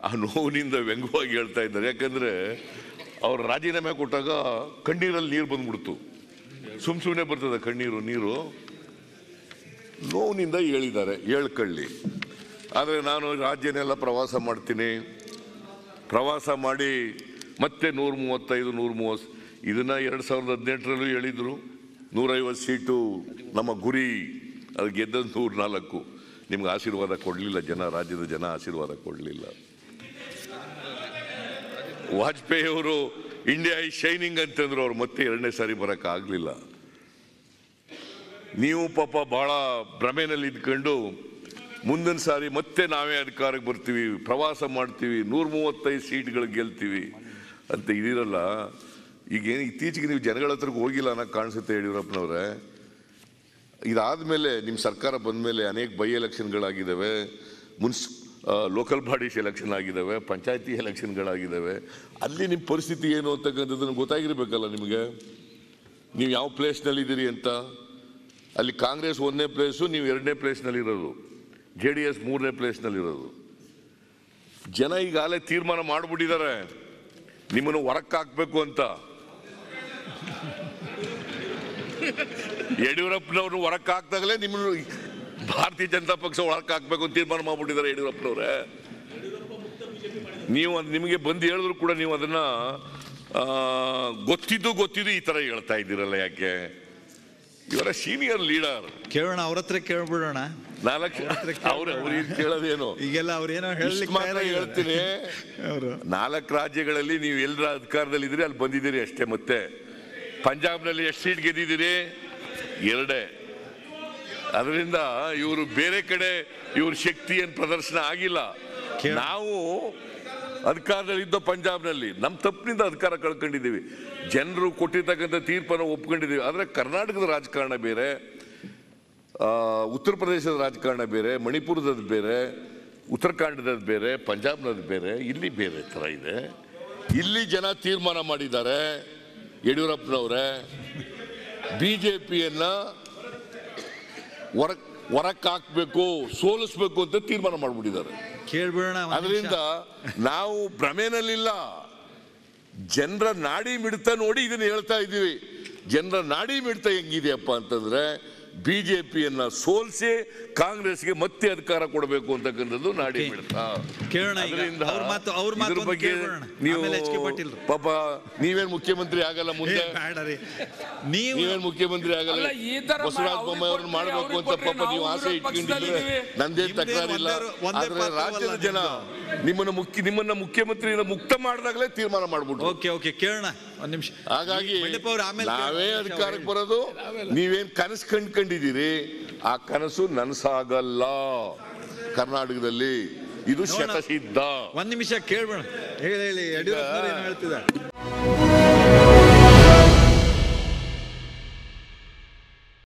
ಆ ನೋವಿನಿಂದ ವ್ಯಂಗ್ಯವಾಗಿ ಹೇಳ್ತಾ ಇದ್ದಾರೆ ಯಾಕಂದ್ರೆ ಅವ್ರು ರಾಜೀನಾಮೆ ಕೊಟ್ಟಾಗ ಕಣ್ಣೀರಲ್ಲಿ ನೀರು ಬಂದ್ಬಿಡ್ತು ಸುಮ್ ಸುಮ್ಮನೆ ಬರ್ತದೆ ಕಣ್ಣೀರು ನೀರು ನೋವಿನಿಂದ ಹೇಳಿದ್ದಾರೆ ಹೇಳ್ಕೊಳ್ಳಿ ಆದರೆ ನಾನು ರಾಜ್ಯನೆಲ್ಲ ಪ್ರವಾಸ ಮಾಡ್ತೀನಿ ಪ್ರವಾಸ ಮಾಡಿ ಮತ್ತೆ ನೂರ ಮೂವತ್ತೈದು ನೂರ ಮೂವತ್ತು ಇದನ್ನ ಎರಡು ಸಾವಿರದ ಹದಿನೆಂಟರಲ್ಲೂ ಹೇಳಿದ್ರು ನೂರೈವತ್ತು ಸೀಟು ನಮ್ಮ ಗುರಿ ಅದು ಗೆದ್ದದ್ದು ನೂರ ನಾಲ್ಕು ನಿಮ್ಗೆ ಆಶೀರ್ವಾದ ಕೊಡಲಿಲ್ಲ ಜನ ರಾಜ್ಯದ ಜನ ಆಶೀರ್ವಾದ ಕೊಡಲಿಲ್ಲ ವಾಜಪೇಯಿ ಅವರು ಇಂಡಿಯಾ ಈ ಶೈನಿಂಗ್ ಅಂತಂದ್ರು ಅವ್ರು ಮತ್ತೆ ಎರಡನೇ ಸಾರಿ ಬರೋಕ್ಕಾಗಲಿಲ್ಲ ನೀವು ಪಾಪ ಬಹಳ ಭ್ರಮೆನಲ್ಲಿ ಇದ್ಕೊಂಡು ಮುಂದಿನ ಸಾರಿ ಮತ್ತೆ ನಾವೇ ಅಧಿಕಾರಕ್ಕೆ ಬರ್ತೀವಿ ಪ್ರವಾಸ ಮಾಡ್ತೀವಿ ನೂರ ಮೂವತ್ತೈದು ಸೀಟ್ಗಳು ಗೆಲ್ತೀವಿ ಅಂತ ಇದಿರಲ್ಲ ಈಗೇನು ಇತ್ತೀಚೆಗೆ ನೀವು ಜನಗಳ ಹತ್ರಕ್ಕೆ ಹೋಗಿಲ್ಲ ಅನ್ನೋ ಕಾಣಿಸುತ್ತೆ ಯಡಿಯೂರಪ್ಪನವ್ರೆ ಇದಾದ್ಮೇಲೆ ನಿಮ್ಮ ಸರ್ಕಾರ ಬಂದ ಮೇಲೆ ಅನೇಕ ಬೈ ಎಲೆಕ್ಷನ್ಗಳಾಗಿದ್ದಾವೆ ಮುನ್ಸ್ ಲೋಕಲ್ ಬಾಡೀಸ್ ಎಲೆಕ್ಷನ್ ಆಗಿದ್ದಾವೆ ಪಂಚಾಯತಿ ಎಲೆಕ್ಷನ್ಗಳಾಗಿದ್ದಾವೆ ಅಲ್ಲಿ ನಿಮ್ಮ ಪರಿಸ್ಥಿತಿ ಏನು ಅಂತಕ್ಕಂಥದ್ದನ್ನು ಗೊತ್ತಾಗಿರ್ಬೇಕಲ್ಲ ನಿಮಗೆ ನೀವು ಯಾವ ಪ್ಲೇಸ್ನಲ್ಲಿ ಇದ್ದೀರಿ ಅಂತ ಅಲ್ಲಿ ಕಾಂಗ್ರೆಸ್ ಒಂದನೇ ಪ್ಲೇಸು ನೀವು ಎರಡನೇ ಪ್ಲೇಸ್ನಲ್ಲಿ ಇರೋದು ಜೆ ಡಿ ಎಸ್ ಮೂರನೇ ಪ್ಲೇಸ್ನಲ್ಲಿ ಇರೋದು ಜನ ಈಗಾಗಲೇ ತೀರ್ಮಾನ ಮಾಡಿಬಿಟ್ಟಿದ್ದಾರೆ ನಿಮ್ಮನ್ನು ಹೊರಕ್ಕೆ ಹಾಕ್ಬೇಕು ಅಂತ ಯಡಿಯೂರಪ್ಪನವ್ರು ಹೊರಕ್ಕೆ ಹಾಕ್ದಾಗಲೇ ನಿಮ್ಮನ್ನು ಭಾರತೀಯ ಜನತಾ ಪಕ್ಷ ಹೊರಕ್ಕೆ ಹಾಕ್ಬೇಕು ಅಂತ ತೀರ್ಮಾನ ಮಾಡ್ಬಿಟ್ಟಿದ್ದಾರೆ ಯಡಿಯೂರಪ್ಪನವ್ರೆ ನೀವು ಅದ್ ನಿಮಗೆ ಬಂದು ಹೇಳಿದ್ರು ಕೂಡ ನೀವು ಅದನ್ನ ಆ, ಗೊತ್ತಿದ್ದು ಗೊತ್ತಿದ್ದು ಈ ತರ ಹೇಳ್ತಾ ಇದ್ದೀರಲ್ಲ ಯಾಕೆ ಇವರ ಸೀನಿಯರ್ ಲೀಡರ್ ಕೇಳೋಣ ಅವ್ರ ಹತ್ರ ಕೇಳ್ಬಿಡೋಣ ನಾಲ್ಕು ಅವ್ರು ಅವ್ರಿಗೆ ಕೇಳೋದೇನು ಈಗೆಲ್ಲ ಅವ್ರೇನೋ ಇಷ್ಟ್ ಹೇಳಲಿಕ್ಕೆ ಮಾತ್ರ ಹೇಳ್ತೀನಿ ಅವರು ನಾಲ್ಕು ರಾಜ್ಯಗಳಲ್ಲಿ ನೀವು ಎಲ್ಲರ ಅಧಿಕಾರದಲ್ಲಿ ಇದ್ರಿ ಅಲ್ಲಿ ಬಂದಿದ್ದೀರಿ ಅಷ್ಟೇ ಮತ್ತೆ ಪಂಜಾಬ್ನಲ್ಲಿ ಎಷ್ಟು ಸೀಟ್ ಗೆದ್ದಿದ್ದೀರಿ ಎರಡೇ ಅದರಿಂದ ಇವರು ಬೇರೆ ಕಡೆ ಇವ್ರ ಶಕ್ತಿ ಏನ್ ಪ್ರದರ್ಶನ ಆಗಿಲ್ಲ ಕೇಳ- ನಾವು ಅಧಿಕಾರದಲ್ಲಿ ಇದ್ದ ಪಂಜಾಬ್ನಲ್ಲಿ ನಮ್ಮ ತಪ್ಪಿನಿಂದ ಅಧಿಕಾರ ಕಳ್ಕೊಂಡಿದ್ದೀವಿ ಜನರು ಕೊಟ್ಟಿರ್ತಕ್ಕಂಥ ತೀರ್ಪನ್ನು ಒಪ್ಕೊಂಡಿದ್ದೀವಿ ಆದರೆ ಕರ್ನಾಟಕದ ರಾಜಕಾರಣ ಬೇರೆ ಆ, ಉತ್ತರ ಪ್ರದೇಶದ ರಾಜಕಾರಣ ಬೇರೆ ಮಣಿಪುರದದ್ದು ಬೇರೆ ಉತ್ತರಾಖಂಡದದ್ದು ಬೇರೆ ಪಂಜಾಬ್ನದ್ದು ಬೇರೆ ಇಲ್ಲಿ ಬೇರೆ ಥರ ಇದೆ ಇಲ್ಲಿ ಜನ ತೀರ್ಮಾನ ಮಾಡಿದ್ದಾರೆ ಯಡಿಯೂರಪ್ಪನವರೇ ಬಿ ಜೆ ಪಿಯನ್ನ ಹೊರಕ್ ಹೊರಕ್ಕೆ ಹಾಕ್ಬೇಕು ಸೋಲಿಸ್ಬೇಕು ಅಂತ ತೀರ್ಮಾನ ಮಾಡಿಬಿಟ್ಟಿದ್ದಾರೆ ಕೇಳ್ಬಿಡೋಣ ಒಂದ್ ನಿಮಿಷ. ಅದರಿಂದ ನಾವು ಭ್ರಮೆನಲ್ಲಿಲ್ಲ ಜನರ ನಾಡಿ ಮಿಡ್ತ ನೋಡಿ ಇದನ್ನ ಹೇಳ್ತಾ ಇದ್ದೀವಿ ಜನರ ನಾಡಿ ಮಿಡ್ತ ಹೆಂಗಿದೆಯಪ್ಪ ಅಂತಂದ್ರೆ ಬಿಜೆಪಿಯನ್ನ ಸೋಲಿಸಿ ಕಾಂಗ್ರೆಸ್ಗೆ ಮತ್ತೆ ಅಧಿಕಾರ ಕೊಡಬೇಕು ಅಂತಕ್ಕಂಥದ್ದು ನಾಡಿ Okay. ಮಿಡ್ತ ಕೇಳೋಣ ಈಗ. ಅದರಿಂದ ಅವ್ರ ಮಾತು- ಅವ್ರ ಮಾತು ಇದ್ರ ಒಂದು ಬಗ್ಗೆ ಕೇಳ್ಬಿಡೋಣ. ನೀವು ಆಮೇಲೆ ಎಚ್ ಕೆ ಪಾಟೀಲ್. ಪಾಪ ನೀವೇನ್ ಮುಖ್ಯಮಂತ್ರಿ ಆಗಲ್ಲ ಏ, ಮುಂದೆ ಬೇಡ ರೀ ನೀವು ನೀವೇನ್ ಮುಖ್ಯಮಂತ್ರಿ ಆಗಲ್ಲ ಅಲ್ಲ, ಈ ತರ ಬಸವರಾಜ ಅವ್ರಿಗೆ ಬೊಮ್ಮಾಯಿ ಅವ್ರನ್ನ ಕೊಟ್ರೆ, ಮಾಡ್ಬೇಕು ಅವ್ರಿಗೆ ಅಂತ ಕೊಟ್ರೆ ಪಾಪ ನೀವು ನಾವು ಆಸೆ ವಿರೋಧ ಪಕ್ಷದಲ್ಲಿ ಇಟ್ಕೊಂಡಿದ್ರೆ ಇದ್ದೀವಿ. ನಂದೇನ್ ನಿಮ್ದೇನು ತಕರಾರಿಲ್ಲ ಒಂದೇ- ಒಂದೇ ಆದ್ರೆ ಪಾತ್ರವಲ್ಲ ರಾಜ್ಯದ ಜನ ನಿಮ್ಮನ್ನ ಮುಖ್ಯ ನಿಮ್ಮನ್ನ ಮುಖ್ಯಮಂತ್ರಿಯಿಂದ ಮುಕ್ತ ಮಾಡಿದಾಗಲೇ ತೀರ್ಮಾನ ಮಾಡ್ಬಿಟ್ರು ಓಕೆ ಓಕೆ ಕೇಳೋಣ ಒಂದ್ ನಿಮಿಷ ಹಾಗಾಗಿ ಮಂಡಪ ಅವ್ರು ಆಮೇಲೆ ನಾವೇ ಕೇಳೋಣ. ಅಧಿಕಾರಕ್ಕೆ ಬರೋದು ನೀವೇನ್ ಕನಸು ಕಂಡ್ಕೊಂಡಿದ್ದೀರಿ ಆ ಕನಸು ನನಸಾಗಲ್ಲ ಕರ್ನಾಟಕದಲ್ಲಿ ಇದು ನೋಡೋಣ. ಶತಸಿದ್ಧ ಒಂದ್ ನಿಮಿಷ ಕೇಳ್ಬೇಡ ಹೇಳಿ ಹೇಳಿ ಯಡಿಯೂರಪ್ಪನವ್ರು ಏನು ಹೇಳ್ತಿದ್ದಾರೆ